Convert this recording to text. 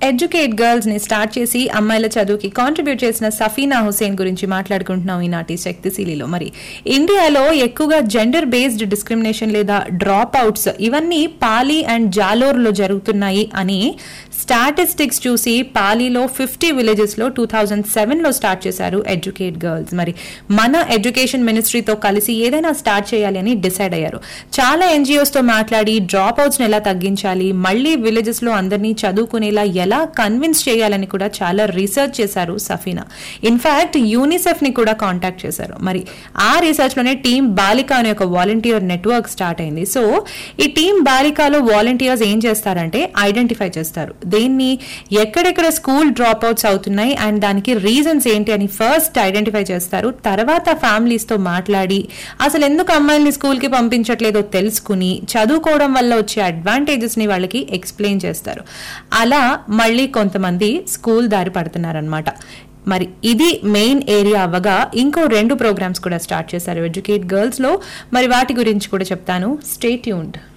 educate girls ని start చేసి అమ్మాయిల చదువుకి కాంట్రిబ్యూట్ చేసిన సఫీనా హుసేన్ గురించి మాట్లాడుకుంటున్నాం ఈనాటి శక్తిశీలిలో మరి ఇండియాలో ఎక్కువగా జెండర్ బేస్డ్ డిస్క్రిమినేషన్ లేదా డ్రాప్ అవుట్స్ ఇవన్నీ పాలి అండ్ జాలోర్ లో జరుగుతున్నాయి అని స్టాటిస్టిక్స్ చూసి పాలీలో ఫిఫ్టీ విలేజెస్ లో టూ థౌజండ్ సెవెన్ లో స్టార్ట్ చేశారు ఎడ్యుకేట్ గర్ల్స్ మరి మన ఎడ్యుకేషన్ మినిస్ట్రీతో కలిసి ఏదైనా స్టార్ట్ చేయాలి అని డిసైడ్ అయ్యారు చాలా ఎన్జిఓస్ తో మాట్లాడి డ్రాప్ అవుట్స్ ఎలా తగ్గించాలి మళ్ళీ విలేజెస్ లో అందరినీ చదువుకునేలా ఎలా కన్విన్స్ చేయాలని కూడా చాలా రీసెర్చ్ చేశారు సఫీనా ఇన్ఫాక్ట్ యూనిసెఫ్ ని కూడా కాంటాక్ట్ చేశారు మరి ఆ రీసెర్చ్ లోనే టీం బాలిక అనే ఒక వాలంటీర్ నెట్వర్క్ స్టార్ట్ అయింది సో ఈ టీం బాలికలో వాలంటీర్స్ ఏం చేస్తారంటే ఐడెంటిఫై చేస్తారు దేన్ని ఎక్కడెక్కడ స్కూల్ డ్రాప్ అవుట్స్ అవుతున్నాయి అండ్ దానికి రీజన్స్ ఏంటి అని ఫస్ట్ ఐడెంటిఫై చేస్తారు తర్వాత ఫ్యామిలీస్ తో మాట్లాడి అసలు ఎందుకు అమ్మాయిల్ని స్కూల్ కి పంపించట్లేదో తెలుసుకుని చదువుకోవడం వల్ల వచ్చే అడ్వాంటేజెస్ ని వాళ్ళకి ఎక్స్ప్లెయిన్ చేస్తారు అలా మళ్ళీ కొంతమంది స్కూల్ దారి పడుతున్నారనమాట మరి ఇది మెయిన్ ఏరియా అవ్వగా ఇంకో రెండు ప్రోగ్రామ్స్ కూడా స్టార్ట్ చేశారు ఎడ్యుకేట్ గర్ల్స్ లో మరి వాటి గురించి కూడా చెప్తాను స్టే ట్యూన్డ్